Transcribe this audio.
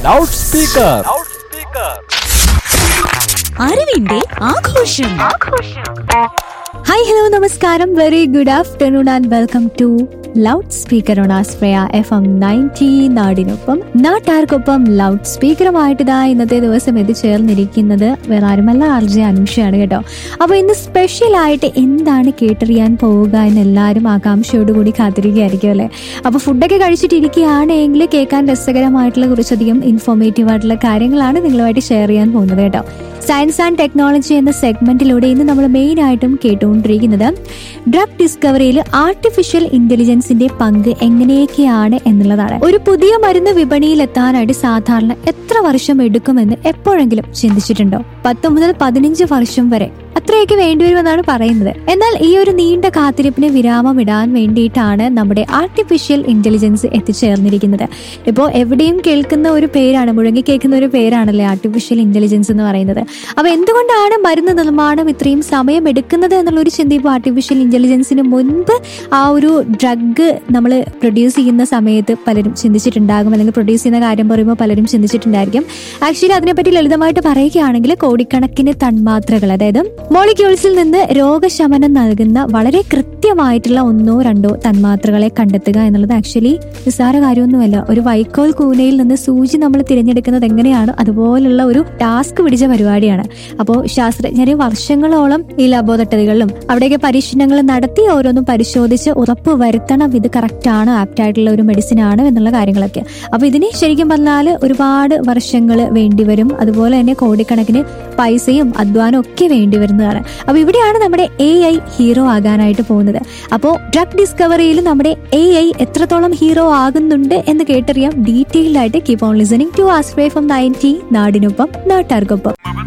loud speaker അറിവിന്റെ ആഘോഷം hi hello നമസ്കാരം very good afternoon and welcome to loud speaker on ആസ്പ്രയ F M ninety നാടിനൊപ്പം നാട്ടാർക്കൊപ്പം ലൗഡ് സ്പീക്കറുമായിട്ട് ഇതാ ഇന്നത്തെ ദിവസം എത്തിച്ചേർന്നിരിക്കുന്നത് വേറെ ആരുമല്ല ആർ ജെ അനുഷയാണ് കേട്ടോ അപ്പോൾ ഇന്ന് സ്പെഷ്യൽ ആയിട്ട് എന്താണ് കേട്ടറിയാൻ പോവുക എന്ന് എല്ലാവരും ആകാംക്ഷയോടുകൂടി കാത്തിരിക്കുകയായിരിക്കും അല്ലേ അപ്പോൾ ഫുഡൊക്കെ കഴിച്ചിട്ടിരിക്കുകയാണെങ്കിൽ കേൾക്കാൻ രസകരമായിട്ടുള്ള കുറച്ചധികം ഇൻഫോർമേറ്റീവ് ആയിട്ടുള്ള കാര്യങ്ങളാണ് നിങ്ങളുമായിട്ട് ഷെയർ ചെയ്യാൻ പോകുന്നത് കേട്ടോ സയൻസ് ആൻഡ് ടെക്നോളജി എന്ന സെഗ്മെന്റിലൂടെ ഇന്ന് നമ്മൾ മെയിൻ ആയിട്ടും കേട്ടുകൊണ്ടിരിക്കുന്നത് ഡ്രഗ് ഡിസ്കവറിയിൽ ആർട്ടിഫിഷ്യൽ ഇന്റലിജൻസിന്റെ പങ്ക് എങ്ങനെയൊക്കെയാണ് എന്നുള്ളതാണ് ഒരു പുതിയ മരുന്ന് വിപണിയിൽ എത്താനായിട്ട് സാധാരണ എത്ര വർഷം എടുക്കുമെന്ന് എപ്പോഴെങ്കിലും ചിന്തിച്ചിട്ടുണ്ടോ പത്ത് മുതൽ പതിനഞ്ച് വർഷം വരെ അത്രയൊക്കെ വേണ്ടിവരുമെന്നാണ് പറയുന്നത് എന്നാൽ ഈ ഒരു നീണ്ട കാത്തിരിപ്പിന് വിരാമം ഇടാൻ വേണ്ടിയിട്ടാണ് നമ്മുടെ ആർട്ടിഫിഷ്യൽ ഇന്റലിജൻസ് എത്തിച്ചേർന്നിരിക്കുന്നത് ഇപ്പോൾ എവിടെയും കേൾക്കുന്ന ഒരു പേരാണ് മുഴങ്ങി കേൾക്കുന്ന ഒരു പേരാണല്ലേ ആർട്ടിഫിഷ്യൽ ഇന്റലിജൻസ് എന്ന് പറയുന്നത് അപ്പൊ എന്തുകൊണ്ടാണ് മരുന്ന് നിർമ്മാണം ഇത്രയും സമയം എടുക്കുന്നത് എന്നുള്ള ഒരു ചിന്ത ഇപ്പോൾ ആർട്ടിഫിഷ്യൽ ഇന്റലിജൻസിന് മുൻപ് ആ ഒരു ഡ്രഗ് നമ്മൾ പ്രൊഡ്യൂസ് ചെയ്യുന്ന സമയത്ത് പലരും ചിന്തിച്ചിട്ടുണ്ടാകും അല്ലെങ്കിൽ പ്രൊഡ്യൂസ് ചെയ്യുന്ന കാര്യം പറയുമ്പോൾ പലരും ചിന്തിച്ചിട്ടുണ്ടായിരിക്കും ആക്ച്വലി അതിനെപ്പറ്റി ലളിതമായിട്ട് പറയുകയാണെങ്കിൽ കോടിക്കണക്കിന് തന്മാത്രകൾ അതായത് മോളിക്യൂൾസിൽ നിന്ന് രോഗശമനം നൽകുന്ന വളരെ കൃത്യമായിട്ടുള്ള ഒന്നോ രണ്ടോ തന്മാത്രകളെ കണ്ടെത്തുക എന്നുള്ളത് ആക്ച്വലി നിസ്സാര കാര്യമൊന്നുമല്ല ഒരു വൈക്കോൽ കൂനയിൽ നിന്ന് സൂചി നമ്മൾ തിരഞ്ഞെടുക്കുന്നത് എങ്ങനെയാണ് അതുപോലുള്ള ഒരു ടാസ്ക് പിടിച്ച പരിപാടിയാണ് അപ്പോൾ ശാസ്ത്രജ്ഞര് വർഷങ്ങളോളം ഈ ലബോറട്ടറികളിലും അവിടെയൊക്കെ പരീക്ഷണങ്ങൾ നടത്തി ഓരോന്നും പരിശോധിച്ച് ഉറപ്പ് വരുത്തണം ഇത് കറക്റ്റ് ആണ് ആപ്റ്റ് ആയിട്ടുള്ള ഒരു മെഡിസിൻ ആണ് എന്നുള്ള കാര്യങ്ങളൊക്കെ അപ്പൊ ഇതിന് ശരിക്കും പറഞ്ഞാൽ ഒരുപാട് വർഷങ്ങൾ വേണ്ടിവരും അതുപോലെ തന്നെ കോടിക്കണക്കിന് പൈസയും അധ്വാനവും ഒക്കെ വേണ്ടി വരുന്നതാണ് അപ്പൊ ഇവിടെയാണ് നമ്മുടെ എ ഐ ഹീറോ ആകാനായിട്ട് പോകുന്നത് അപ്പോൾ ഡ്രഗ് ഡിസ്കവറിയിൽ നമ്മുടെ എ ഐ എത്രത്തോളം ഹീറോ ആകുന്നുണ്ട് എന്ന് കേട്ടറിയാം ഡീറ്റെയിൽഡ് ആയിട്ട് കീപ് ഓൺ ലിസണിംഗ് ടു ആസ്പ്രേ ഫ്രം നയൻറ്റി നാടിനൊപ്പം നാട്ടാർക്കൊപ്പം